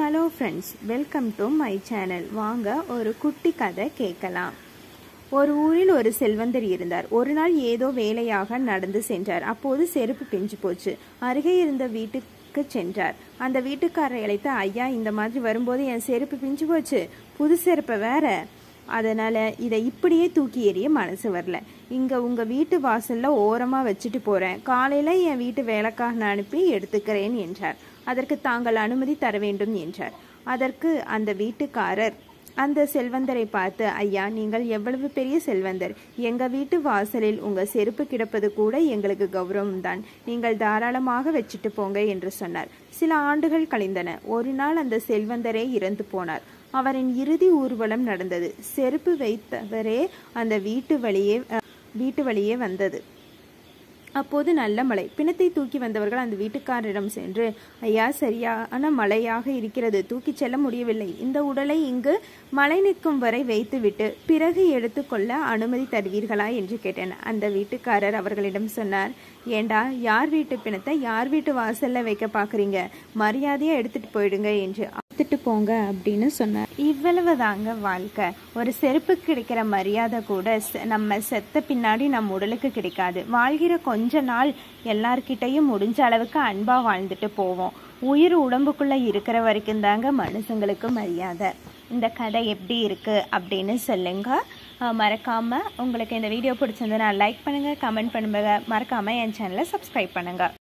hello friends welcome to my channel வாங்க ஒரு குட்டி கதை கேட்கலாம் ஒரு ஊரில் ஒரு செல்வந்தர் இருந்தார் ஒரு நாள் ஏதோ வேலையாக நடந்து சென்றார் அப்போது செருப்பு பிஞ்சு போச்சு அருகே இருந்த வீட்டுக்கு சென்றார் அந்த வீட்டுக்காரரை அழைத்து ஐயா இந்த மாதிரி வரும்போது என் செருப்பு பிஞ்சு போச்சு புது செருப்பை வேற அதனால இதை இப்படியே தூக்கி எறிய மனசு வரல இங்க உங்க வீட்டு வாசல்ல ஓரமா வச்சுட்டு போறேன் காலையில என் வீட்டு வேலைக்காரனை அனுப்பி எடுத்துக்கிறேன் என்றார் அதற்கு தாங்கள் அனுமதி தர வேண்டும் என்றார் அதற்கு அந்த வீட்டுக்காரர் அந்த செல்வந்தரை பார்த்து ஐயா நீங்கள் எவ்வளவு பெரிய செல்வந்தர் எங்க வீட்டு வாசலில் உங்க செருப்பு கிடப்பது கூட எங்களுக்கு கௌரவம் தான் நீங்கள் தாராளமாக வச்சுட்டு போங்க என்று சொன்னார் சில ஆண்டுகள் கழிந்தன ஒரு நாள் அந்த செல்வந்தரே இறந்து போனார் அவரின் இறுதி ஊர்வலம் நடந்தது செருப்பு வைத்தவரே அந்த வீட்டு வழியே அஹ், வீட்டு வழியே வந்தது அப்போது நல்ல மழை பிணத்தை தூக்கி வந்தவர்கள் அந்த வீட்டுக்காரரிடம் சென்று ஐயா சரியான மழையாக இருக்கிறது தூக்கிச் செல்ல முடியவில்லை இந்த உடலை இங்கு மழை நிற்கும் வரை வைத்துவிட்டு பிறகு எடுத்துக்கொள்ள அனுமதி தருவீர்களா என்று கேட்டேன் அந்த வீட்டுக்காரர் அவர்களிடம் சொன்னார் ஏண்டா யார் வீட்டு பிணத்தை யார் வீட்டு வாசல்ல வைக்க பாக்குறீங்க மரியாதையா எடுத்துட்டு போயிடுங்க என்று எடுத்துட்டு போங்க அப்படின்னு சொன்னார் இவ்வளவு தாங்க வாழ்க்கை ஒரு செருப்பு கிடைக்கிற மரியாதை கூட செ- நம்ம செத்த பின்னாடி நம் உடலுக்கு கிடைக்காது வாழ்கிற கொஞ்ச நாள் எல்லார்கிட்டையும் முடிஞ்ச அளவுக்கு அன்பா வாழ்ந்துட்டு போவோம் உயிர் உடம்புக்குள்ள இருக்கிற வரைக்கும் தாங்க மனுஷங்களுக்கு மரியாதை இந்த கதை எப்படி இருக்கு அப்படின்னு சொல்லுங்க அஹ் மறக்காம உங்களுக்கு இந்த வீடியோ பிடிச்சிருந்ததுன்னா லைக் பண்ணுங்க கமெண்ட் பண்ணுங்க மறக்காம என் சேனலை சப்ஸ்கிரைப் பண்ணுங்க